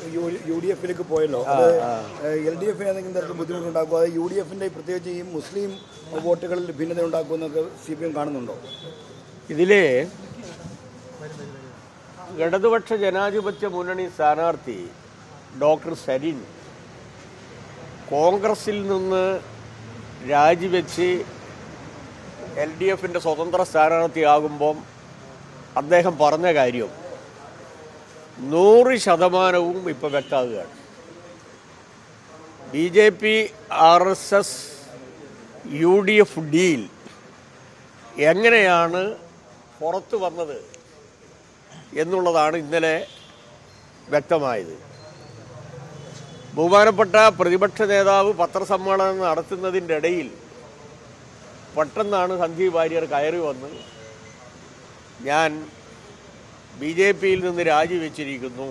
U D എഫിലേക്ക് പോയല്ലോ അത് എൽ ഡി എഫിന് ഏതെങ്കിലും തരത്തിൽ ബുദ്ധിമുട്ടുണ്ടാക്കുമോ അത് യു ഡി എഫിന്റെ പ്രത്യേകിച്ച് ഈ മുസ്ലിം വോട്ടുകളിൽ ഭിന്നത ഉണ്ടാക്കുമെന്നൊക്കെ സി പി എം കാണുന്നുണ്ടോ ഇതിലെ ഇടതുപക്ഷ ജനാധിപത്യ മുന്നണി സ്ഥാനാർത്ഥി ഡോക്ടർ സരിൻ കോൺഗ്രസിൽ നിന്ന് രാജിവെച്ച് എൽ ഡി എഫിൻ്റെ സ്വതന്ത്ര സ്ഥാനാർത്ഥിയാകുമ്പം അദ്ദേഹം പറഞ്ഞ കാര്യം നൂറ് ശതമാനവും ഇപ്പോൾ വ്യക്തമാകുകയാണ് B J P R S S U D F deal എങ്ങനെയാണ് പുറത്തു വന്നത് എന്നുള്ളതാണ് ഇന്നലെ വ്യക്തമായത് ബഹുമാനപ്പെട്ട പ്രതിപക്ഷ നേതാവ് പത്രസമ്മേളനം നടത്തുന്നതിൻ്റെ ഇടയിൽ പെട്ടെന്നാണ് സന്ദീപ് വാര്യർ കയറി വന്ന് ഞാൻ ബി ജെ പിയിൽ നിന്ന് രാജിവെച്ചിരിക്കുന്നു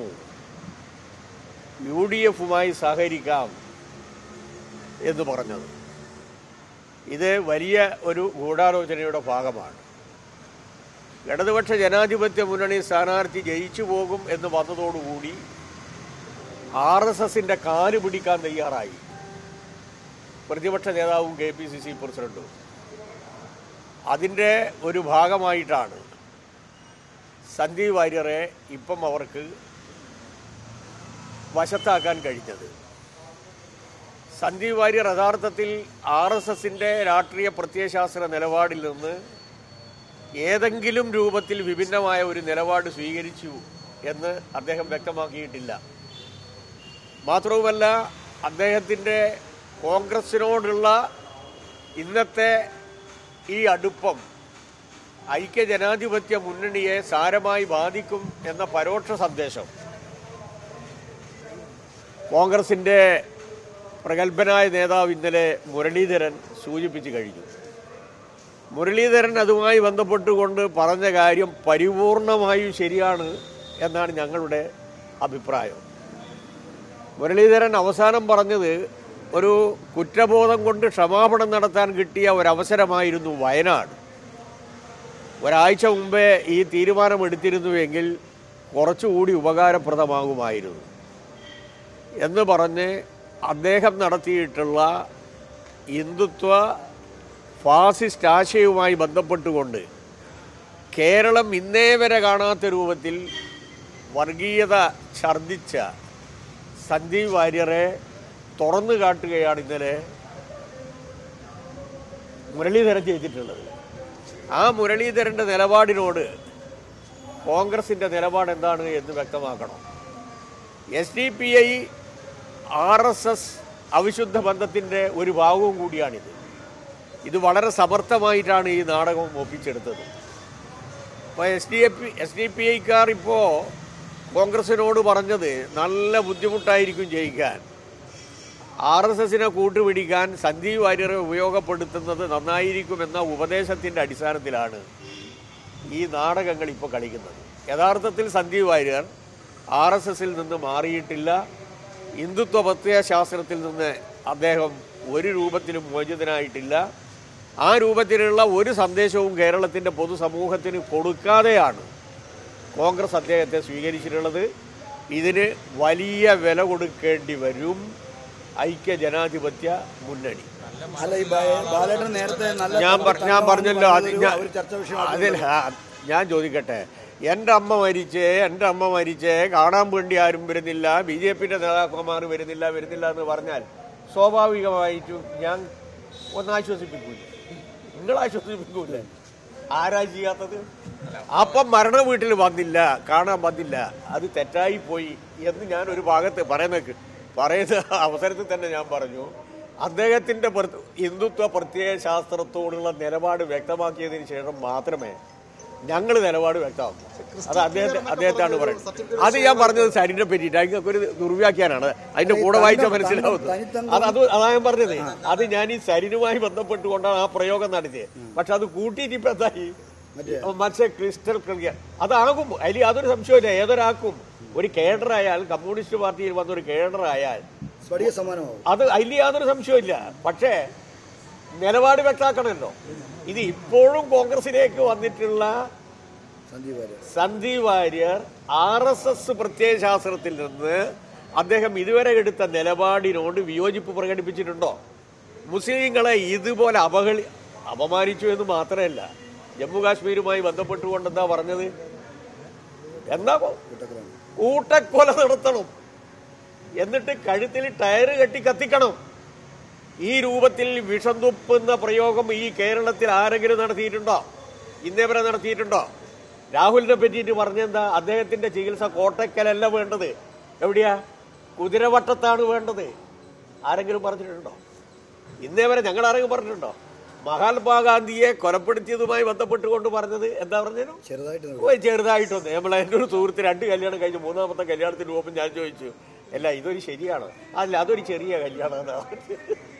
യു ഡി എഫുമായി സഹകരിക്കാം എന്ന് പറഞ്ഞത് ഇത് വലിയ ഒരു ഗൂഢാലോചനയുടെ ഭാഗമാണ് ഇടതുപക്ഷ ജനാധിപത്യ മുന്നണി സ്ഥാനാർത്ഥി ജയിച്ചു പോകും എന്ന് വന്നതോടുകൂടി ആർ എസ് എസിൻ്റെ കാല് പിടിക്കാൻ തയ്യാറായി പ്രതിപക്ഷ നേതാവും കെ പി സി സി പ്രസിഡന്റും അതിൻ്റെ ഒരു ഭാഗമായിട്ടാണ് സന്ദീപ് വാര്യരെ ഇപ്പം അവർക്ക് വശത്താക്കാൻ കഴിഞ്ഞത് സന്ദീപ് വാര്യർ യഥാർത്ഥത്തിൽ ആർ എസ് എസിൻ്റെ രാഷ്ട്രീയ പ്രത്യയശാസ്ത്ര നിലപാടിൽ നിന്ന് ഏതെങ്കിലും രൂപത്തിൽ വിഭിന്നമായ ഒരു നിലപാട് സ്വീകരിച്ചു എന്ന് അദ്ദേഹം വ്യക്തമാക്കിയിട്ടില്ല മാത്രവുമല്ല അദ്ദേഹത്തിൻ്റെ കോൺഗ്രസിനോടുള്ള ഇന്നത്തെ ഈ അടുപ്പം ഐക്യ ജനാധിപത്യ മുന്നണിയെ സാരമായി ബാധിക്കും എന്ന പരോക്ഷ സന്ദേശം കോൺഗ്രസിൻ്റെ പ്രഗത്ഭനായ നേതാവ് ഇന്നലെ മുരളീധരൻ സൂചിപ്പിച്ചു കഴിഞ്ഞു മുരളീധരൻ അതുമായി ബന്ധപ്പെട്ടുകൊണ്ട് പറഞ്ഞ കാര്യം പരിപൂർണമായും ശരിയാണ് എന്നാണ് ഞങ്ങളുടെ അഭിപ്രായം മുരളീധരൻ അവസാനം പറഞ്ഞത് ഒരു കുറ്റബോധം കൊണ്ട് ക്ഷമാപണം നടത്താൻ കിട്ടിയ ഒരവസരമായിരുന്നു വയനാട് ഒരാഴ്ച മുമ്പേ ഈ തീരുമാനം എടുത്തിരുന്നുവെങ്കിൽ കുറച്ചുകൂടി ഉപകാരപ്രദമാകുമായിരുന്നു എന്ന് പറഞ്ഞ് അദ്ദേഹം നടത്തിയിട്ടുള്ള ഹിന്ദുത്വ ഫാസിസ്റ്റ് ആശയവുമായി ബന്ധപ്പെട്ടുകൊണ്ട് കേരളം ഇന്നേ വരെ കാണാത്ത രൂപത്തിൽ വർഗീയത ഛർദിച്ച സന്ദീപ് വാര്യരെ തുറന്നു കാട്ടുകയാണ് ഇന്നലെ മുരളീധരൻ ചെയ്തിട്ടുള്ളത് ആ മുരളീധരൻ്റെ നിലപാടിനോട് കോൺഗ്രസിൻ്റെ നിലപാട് എന്താണ് എന്ന് വ്യക്തമാക്കണം S D P I R S S അവിശുദ്ധ ബന്ധത്തിൻ്റെ ഒരു ഭാഗവും കൂടിയാണിത് ഇത് വളരെ സമർത്ഥമായിട്ടാണ് ഈ നാടകം ഒപ്പിച്ചെടുത്തത് അപ്പോൾ S D F S D P ഐക്കാർ ഇപ്പോൾ കോൺഗ്രസിനോട് പറഞ്ഞത് നല്ല ബുദ്ധിമുട്ടായിരിക്കും ജയിക്കാൻ ആർ എസ് എസിനെ കൂട്ടുപിടിക്കാൻ സന്ദീപ് വാര്യരെ ഉപയോഗപ്പെടുത്തുന്നത് നന്നായിരിക്കുമെന്ന ഉപദേശത്തിൻ്റെ അടിസ്ഥാനത്തിലാണ് ഈ നാടകങ്ങൾ ഇപ്പോൾ കളിക്കുന്നത് യഥാർത്ഥത്തിൽ സന്ദീപ് വാര്യർ ആർ എസ് എസിൽ നിന്ന് മാറിയിട്ടില്ല ഹിന്ദുത്വ പ്രത്യയശാസ്ത്രത്തിൽ നിന്ന് അദ്ദേഹം ഒരു രൂപത്തിലും മോചിതനായിട്ടില്ല ആ രൂപത്തിലുള്ള ഒരു സന്ദേശവും കേരളത്തിൻ്റെ പൊതുസമൂഹത്തിന് കൊടുക്കാതെയാണ് കോൺഗ്രസ് അദ്ദേഹത്തെ സ്വീകരിച്ചിട്ടുള്ളത് ഇതിന് വലിയ വില കൊടുക്കേണ്ടി വരും ഐക്യ ജനാധിപത്യ മുന്നണി അല്ല ഈ ബാ- ബാലേട്ടൻ നേരത്തെ നല്ല ഞാൻ പറ- ഞാൻ പറഞ്ഞല്ലോ അത് പറഞ്ഞതൊരു ഞാൻ ഒരു ചർച്ച വിഷയമാണ് അതിൽ ആ, ഞാൻ ചോദിക്കട്ടെ എൻ്റെ അമ്മ മരിച്ചേ എൻ്റെ അമ്മ മരിച്ചേ കാണാൻ വേണ്ടി ആരും വരുന്നില്ല ബി ജെ പിൻ്റെ നേതാക്കന്മാർ വരുന്നില്ല വരുന്നില്ല എന്ന് പറഞ്ഞാൽ സ്വാഭാവികമായിട്ടും ഞാൻ ഒന്ന് ആശ്വസിപ്പിക്കൂല നിങ്ങൾ ആശ്വസിപ്പിക്കൂലേ ആരാ ചെയ്യാത്തത് അപ്പം മരണ വീട്ടിൽ വന്നില്ല കാണാൻ വന്നില്ല അത് തെറ്റായി പോയി എന്ന് ഞാൻ ഒരു ഭാഗത്ത് പറയുന്ന പറയുന്ന അവസരത്തിൽ തന്നെ ഞാൻ പറഞ്ഞു അദ്ദേഹത്തിൻ്റെ പ്രത്- ഹിന്ദുത്വ പ്രത്യയ ശാസ്ത്രത്തോടുള്ള നിലപാട് വ്യക്തമാക്കിയതിന് ശേഷം മാത്രമേ ഞങ്ങൾ നിലപാട് വ്യക്തമാക്കൂ അത് അദ്ദേഹത്തെ അദ്ദേഹത്താണ് പറയുന്നത് അത് ഞാൻ പറഞ്ഞത് സരിനെ പറ്റിയിട്ട് അതിനൊക്കെ ഒരു ദുർവ്യാഖ്യാനാണ് അതിന്റെ കൂടെ വായിച്ചാൽ മനസ്സിലാവുന്നത് അത് അത് അതാ ഞാൻ പറഞ്ഞത് അത് ഞാൻ ഈ സരിനുമായി ബന്ധപ്പെട്ടുകൊണ്ടാണ് ആ പ്രയോഗം നടത്തിയത് പക്ഷെ അത് കൂട്ടിയിട്ട് ഇപ്പൊ എന്തായി മറ്റേ ക്രിസ്റ്റൽ ക്ലിയർ അതാകും അതിൽ യാതൊരു സംശയമില്ല ഏതൊരാൾക്കും ഒരു കേഡറായാൽ കമ്മ്യൂണിസ്റ്റ് പാർട്ടിയിൽ വന്ന ഒരു കേഡറായാൽ സ്ഫടിക സമാനമാവും അത് അതിൽ യാതൊരു സംശയമില്ല പക്ഷേ നിലപാട് വ്യക്താക്കണമല്ലോ ഇത് ഇപ്പോഴും കോൺഗ്രസിലേക്ക് വന്നിട്ടുള്ള Sandeep Warrier Sandeep Warrier R S S പ്രത്യയശാസ്ത്രത്തിൽ നിന്ന് അദ്ദേഹം ഇതുവരെ എടുത്ത നിലപാടിനോട് വിയോജിപ്പ് പ്രകടിപ്പിച്ചിട്ടുണ്ടോ മുസ്ലിങ്ങളെ ഇതുപോലെ അപകളി അപമാനിച്ചു എന്ന് മാത്രമല്ല ജമ്മു കാശ്മീരുമായി ബന്ധപ്പെട്ടുകൊണ്ട് എന്താ പറഞ്ഞത് എന്താ പോ- കൂട്ടക്കലാണ് കൂട്ടക്കൊല നടത്തണം എന്നിട്ട് കഴുത്തിൽ ടയറ് കെട്ടി കത്തിക്കണം ഈ രൂപത്തിൽ വിഷം തുപ്പുന്ന പ്രയോഗം ഈ കേരളത്തിൽ ആരെങ്കിലും നടത്തിയിട്ടുണ്ടോ ഇന്നേ വരെ നടത്തിയിട്ടുണ്ടോ രാഹുലിനെ പറ്റിയിട്ട് പറഞ്ഞെന്താ അദ്ദേഹത്തിന്റെ ചികിത്സ കോട്ടക്കലല്ല വേണ്ടത് എവിടെയാ കുതിരവട്ടത്താണ് വേണ്ടത് ആരെങ്കിലും പറഞ്ഞിട്ടുണ്ടോ ഇന്നേ വരെ ഞങ്ങൾ ആരെങ്കിലും പറഞ്ഞിട്ടുണ്ടോ മഹാത്മാഗാന്ധിയെ കൊലപ്പെടുത്തിയതുമായി ബന്ധപ്പെട്ടുകൊണ്ട് പറഞ്ഞത് എന്താ പറഞ്ഞത് ചെറുതായിട്ട് നിർത്തി. ഓ ചെറുതായിട്ടൊന്ന് നമ്മളെ എൻ്റെ ഒരു സുഹൃത്ത് രണ്ട് കല്യാണം കഴിഞ്ഞ് മൂന്നാമത്തെ കല്യാണത്തിന് പോകുമ്പോൾ ഞാൻ ചോദിച്ചു അല്ല ഇതൊരു ശരിയാണോ അല്ല അതൊരു ചെറിയ കല്യാണം